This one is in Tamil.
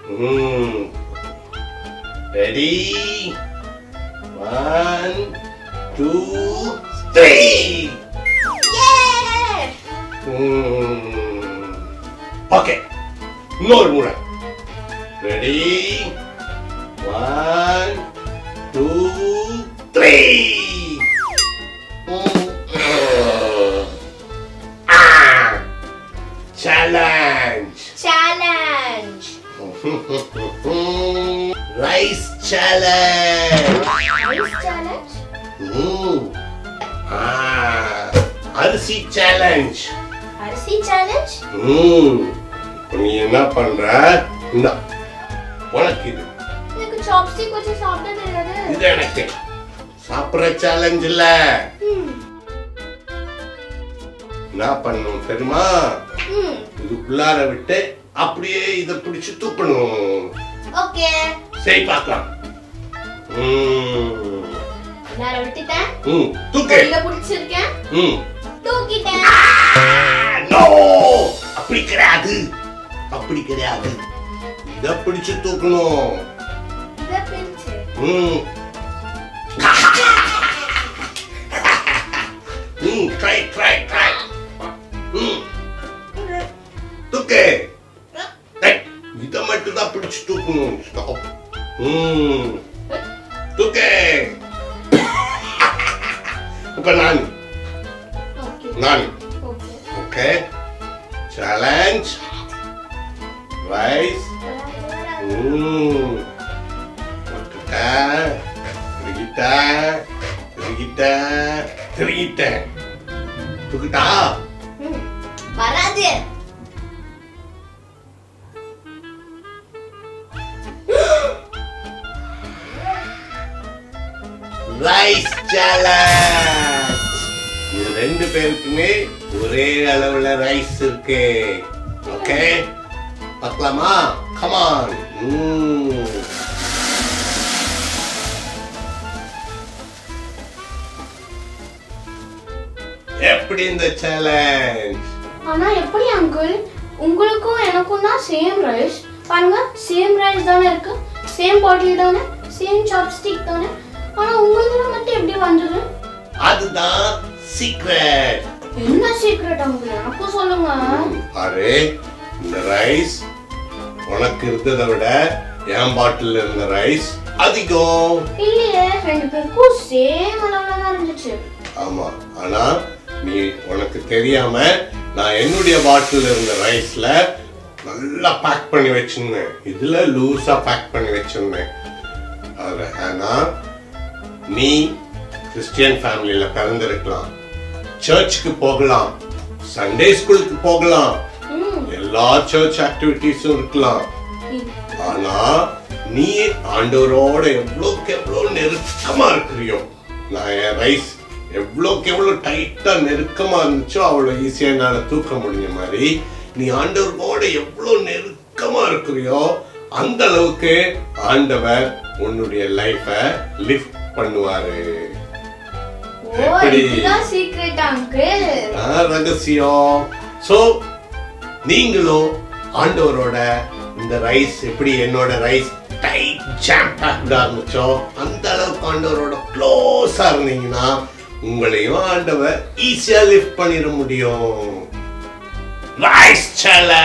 ம் ready one two three okay இன்னொரு முறை ready one two three challenge challenge rice challenge ice challenge அரிசி சேலஞ்ச் அரிசி சேலஞ்ச் ம் நீ என்ன பண்ற இந்த உனக்கு இது எனக்கு சாப்ஸ்டிக் வச்சு சாப்பிட தெரியாது இது எனக்கு சாப்பிட்ற சேலஞ்ச் இல்ல ம் என்ன பண்ணணும் தெரியுமா ம் இதுக்குள்ளார விட்டு அப்படியே இதை பிடிச்சு தூக்கணும் ஓகே சரி பார்க்கலாம் ம் நான் விட்டுட்டேன் ம் தூக்கு இத பிடிச்சிருக்கேன் ம் தூக்கிட்டேன் நோ அப்படி கிடையாது அப்படி கிடையாது இத பிடிச்சு தூக்கணும் இத பிடிச்சு ம் ம் ட்ரை ட்ரை ட்ரை ம் தூக்கு ஏய், இத மட்டும் தான் பிடிச்சு தூக்கணும் ஸ்டாப் ம் தூக்கு இப்ப நான் ஓகே நான் okay Okay. Challenge. Rice. Mmm. Kita. Kita. Kita. Kita. Kita. ம் வராது ரைஸ் சேலஞ்ச் இது ரெண்டு பேருக்குமே ஒரே அளவுல ரைஸ் இருக்கு ஓகே பார்க்கலாமா கமான் எப்படி இந்த சேலஞ்ச் ஆனா எப்படி அங்கிள் உங்களுக்கும் எனக்கும் தான் சேம் ரைஸ் பாருங்க சேம் ரைஸ் தானே இருக்கு சேம் பாட்டில் தானே சேம் சாப்ஸ்டிக் தானே ஆனா உங்களுக்கு மட்டும் எப்படி வந்தது அதுதான் சீக்ரெட் என்ன சீக்ரெட் அங்கிள் எனக்கும் சொல்லுங்க அரே இந்த ரைஸ் உனக்கு இருந்ததை விட என் பாட்டில் இருந்த ரைஸ் அதிகம் இல்லையே ரெண்டு பேருக்கும் சேம் அளவுல தான் இருந்துச்சு ஆமா ஆனா நீ உனக்கு தெரியாம நான் என்னுடைய பாட்டில் இருந்த ரைஸ்ல நல்லா பேக் பண்ணி வச்சிருந்தேன் இதுல லூஸா பேக் பண்ணி வச்சிருந்தேன் அது ஆனா நீ கிறிஸ்டியன் ஃபேமிலியில பிறந்திருக்கலாம் சர்ச்சுக்கு போகலாம் சண்டே ஸ்கூலுக்கு போகலாம் ம் எல்லா சர்ச் ஆக்டிவிட்டீஸும் இருக்கலாம் ம். ஆனா நீ ஆண்டவரோட எவ்வளோக்கு எவ்வளோ நெருக்கமா இருக்கிறியோ நான் என் ரைஸ் எவ்வளோக்கு எவ்வளோ டைட்டா நெருக்கமா இருந்துச்சோ அவ்வளோ ஈஸியா என்னால தூக்க முடிஞ்ச மாதிரி நீ ஆண்டவரோட எவ்வளோ நெருக்கமா இருக்கிறியோ அந்த அளவுக்கு ஆண்டவர் உன்னுடைய லைஃபை லிஃப்ட் பண்ணுவாரு ஓ எப்படி? இதுதான் சீக்ரெட் அங்கிள் அதான் ரகசியம் சோ நீங்களும் ஆண்டவரோட இந்த ரைஸ் எப்படி என்னோட ரைஸ் டைட் ஜாம் பேக்டா இருந்துச்சோ அந்த அளவுக்கு ஆண்டவரோட க்ளோஸா இருந்தீங்கன்னா உங்களையும் ஆண்டவர் ஈஸியா லிஃப்ட் பண்ணிட முடியும் ரைஸ் சேலஞ்ச்